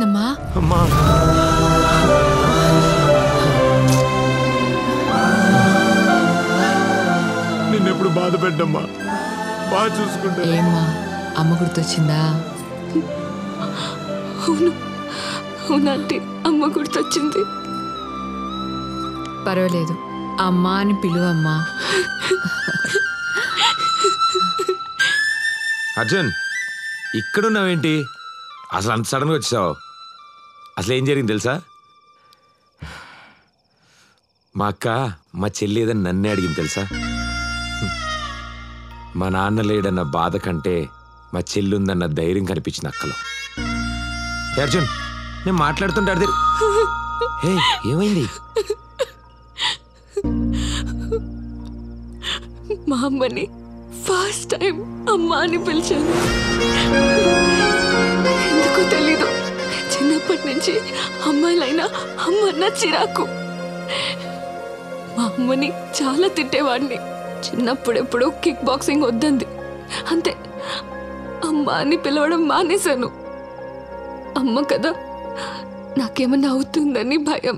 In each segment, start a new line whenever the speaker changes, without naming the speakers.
ఏమైందమ్మా
అమ్మా నిన్నెప్పుడు బాధ పెట్టమ్మా బాగా చూసుకుంటా
ఏమ్మా అమ్మ గుర్తొచ్చిందా
అవును అవునంటే అమ్మ గుర్తొచ్చింది
పర్వాలేదు అమ్మా అని పిలువమ్మా
అర్జున్ ఇక్కడున్నావేంటి అసలు అంత సడన్గా వచ్చావు అసలు ఏం జరిగింది తెలుసా మా అక్క మా చెల్లి ఏదని నన్నే అడిగింది తెలుసా మా నాన్న లేడన్న బాధ కంటే మా చెల్లి ఉందన్న ధైర్యం కనిపించింది అక్కలో ఏ అర్జున్ నేను మాట్లాడుతుంటే అడిది హే ఏమైంది
మా అమ్మని ఫస్ట్ టైం అమ్మ అని పిలిచాను ఎందుకో తెలీదు చిన్నప్పటి నుంచి అమ్మాయిలైనా అమ్మ అన్న చిరాకు మా అమ్మని చాలా తిట్టేవాడిని చిన్నప్పుడెప్పుడు కిక్ బాక్సింగ్ వద్దంది అంతే అమ్మ అని పిలవడం మానేశాను అమ్మ కదా నాకేమన్నా అవుతుందని భయం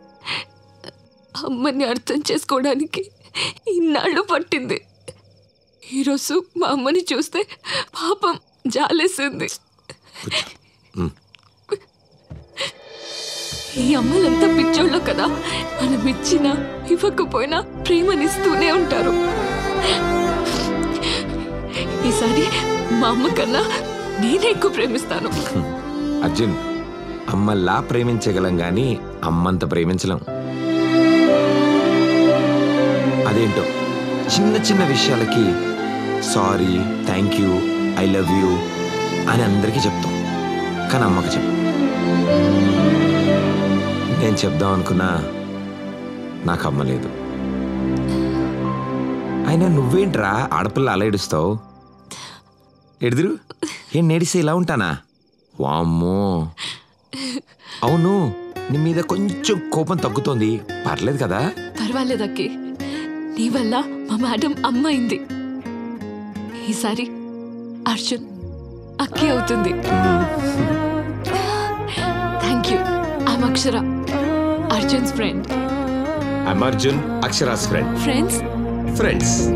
అమ్మని అర్థం చేసుకోవడానికి ఇన్నాళ్ళు పట్టింది ఈరోజు మా అమ్మని చూస్తే పాపం జాలేసింది
ఉమ్.
ఈ అమ్మలంతా పిచ్చోళ్ళు కదా మనం ఇచ్చినా ఇవ్వకపోయినా ప్రేమనిస్తూనే ఉంటారు ఈసారి మా అమ్మ కన్నా నేనే ఎక్కువ ప్రేమిస్తాను
అర్జున్ అమ్మల్లా ప్రేమించగలం గాని అమ్మంత ప్రేమించలేం అదేంటో చిన్న చిన్న విషయాలకి sorry thank you I love you అని అందరికీ చెప్తాం కానీ అమ్మకి చెప్పు నేను చెప్దాం అనుకున్నా నాకు అమ్మ లేదు అయినా నువ్వేంట్రా ఆడపిల్ల అలా ఏడుస్తావు ఎడుదురు ఏం నేడిస్తే ఇలా ఉంటానా వామ్మో అవును నీ మీద కొంచెం కోపం తగ్గుతోంది పర్లేదు కదా
పర్వాలేదు అక్కి నీ వల్ల మా మేడం అమ్మ అయింది ఈసారి అర్జున్ అక్కి అవుతుంది thank you I'm Akshara Arjun's friend
I'm Arjun Akshara's friend
friends
friends